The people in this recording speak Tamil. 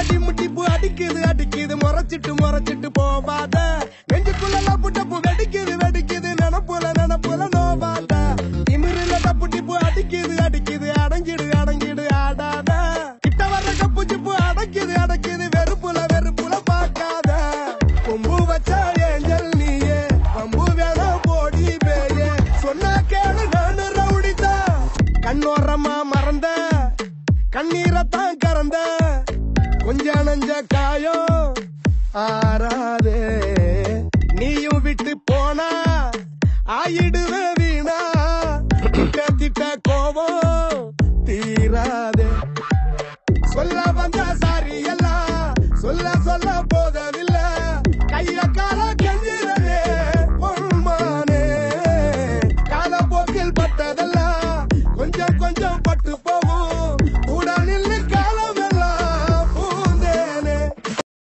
டிம்மு டிப்பு அடிக்குது அடிக்குது முறைச்சிட்டு முறைச்சிட்டு போவாத நெஞ்சுக்குள்ள லப்பு டப்பு வெடிக்குது வெடிக்குது நினப்புல நினப்புல நோவாத திமிரில டப்பு டிப்பு அடிக்குது அடிக்குது அடங்கிடு அடங்கிடு ஆடாத கிட்ட வர்ற கப்பு சிப்பு அடக்குது அடக்குது வெறுப்புல வெறுப்புல பார்க்காத கொம்பு வச்ச ஏஞ்சல் நீயே பம்பு வேணா போடி பேயே சொன்னா கேளு நானு ரவுடிதான் கண்ணோரமா மறந்த கண்ணீரத்தான் கறந்த கொஞ்ச நஞ்ச காயம் ஆறாதே